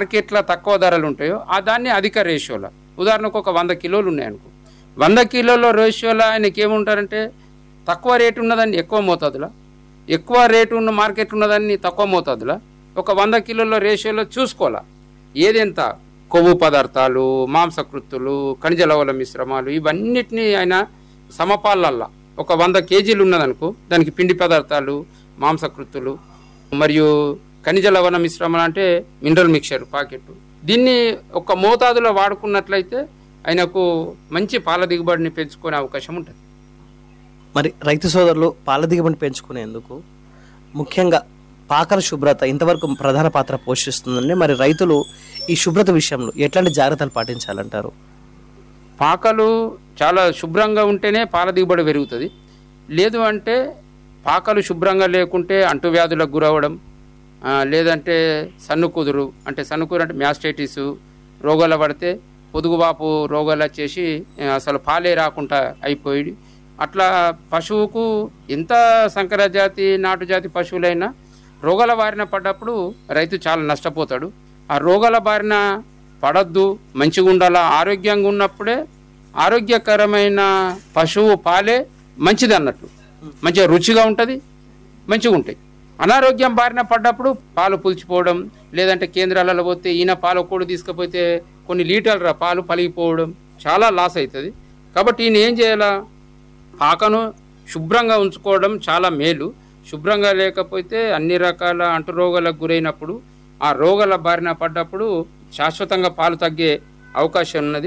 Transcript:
మార్కెట్లో తక్కువ ధరలు ఉంటాయో ఆ దాన్ని అధిక రేషియోలో ఉదాహరణకు ఒక వంద కిలోలు ఉన్నాయనుకో వంద కిలోల రేషియోలో ఆయనకి ఏముంటారంటే తక్కువ రేటు ఉన్నదాన్ని ఎక్కువ మోతాదులో ఎక్కువ రేటు ఉన్న మార్కెట్ ఉన్నదాన్ని తక్కువ మోతాదులో ఒక వంద కిలోల రేషియోలో చూసుకోవాలా ఏదెంత కొవ్వు పదార్థాలు మాంసకృత్తులు ఖనిజ లవణ మిశ్రమాలు ఇవన్నిటిని ఆయన సమపాలల్లా ఒక వంద కేజీలు ఉన్నదనుకో దానికి పిండి పదార్థాలు మాంసకృత్తులు మరియు ఖనిజ లవణ మిశ్రమాలు అంటే మినరల్ మిక్చర్ పాకెట్ దీన్ని ఒక మోతాదులో వాడుకున్నట్లయితే ఆయనకు మంచి పాల దిగుబడిని పెంచుకునే అవకాశం ఉంటుంది మరి రైతు సోదరులు పాల దిగుబడిని పెంచుకునేందుకు ముఖ్యంగా పాకల శుభ్రత ఇంతవరకు ప్రధాన పాత్ర పోషిస్తుందండి మరి రైతులు ఈ శుభ్రత విషయంలో ఎట్లాంటి జాగ్రత్తలు పాటించాలంటారు పాకలు చాలా శుభ్రంగా ఉంటేనే పాల దిగుబడి పెరుగుతుంది లేదు అంటే పాకలు శుభ్రంగా లేకుంటే అంటువ్యాధులకు గురవడం ఆ, లేదంటే సన్ను కుదురు అంటే సన్ను కుదురు అంటే మ్యాస్టైటిస్ రోగాలు పడితే పొదుగుబాపు రోగాలు వచ్చేసి ఆ, అసలు పాలే రాకుండా అయిపోయి అట్లా పశువుకు ఎంత సంకర జాతి నాటు జాతి పశువులైనా రోగాల బారిన పడ్డప్పుడు రైతు చాలా నష్టపోతాడు ఆ రోగాల బారిన పడద్దు మంచిగా ఉండాలా ఆరోగ్యంగా ఉన్నప్పుడే ఆరోగ్యకరమైన పశువు పాలే మంచిది అన్నట్టు మంచిగా రుచిగా ఉంటుంది మంచిగా ఉంటాయి అనారోగ్యం బారిన పడ్డప్పుడు పాలు పులిచిపోవడం లేదంటే కేంద్రాలలో పోతే ఈయన పాలు కూడా తీసుకుపోతే కొన్ని లీటర్ల పాలు పలిగిపోవడం చాలా లాస్ అవుతుంది కాబట్టి ఈయన ఏం చేయాలా పాకను శుభ్రంగా ఉంచుకోవడం చాలా మేలు శుభ్రంగా లేకపోతే అన్ని రకాల అంటురోగాలకు గురైనప్పుడు ఆ రోగాల బారిన పడ్డప్పుడు శాశ్వతంగా పాలు తగ్గే అవకాశం ఉన్నది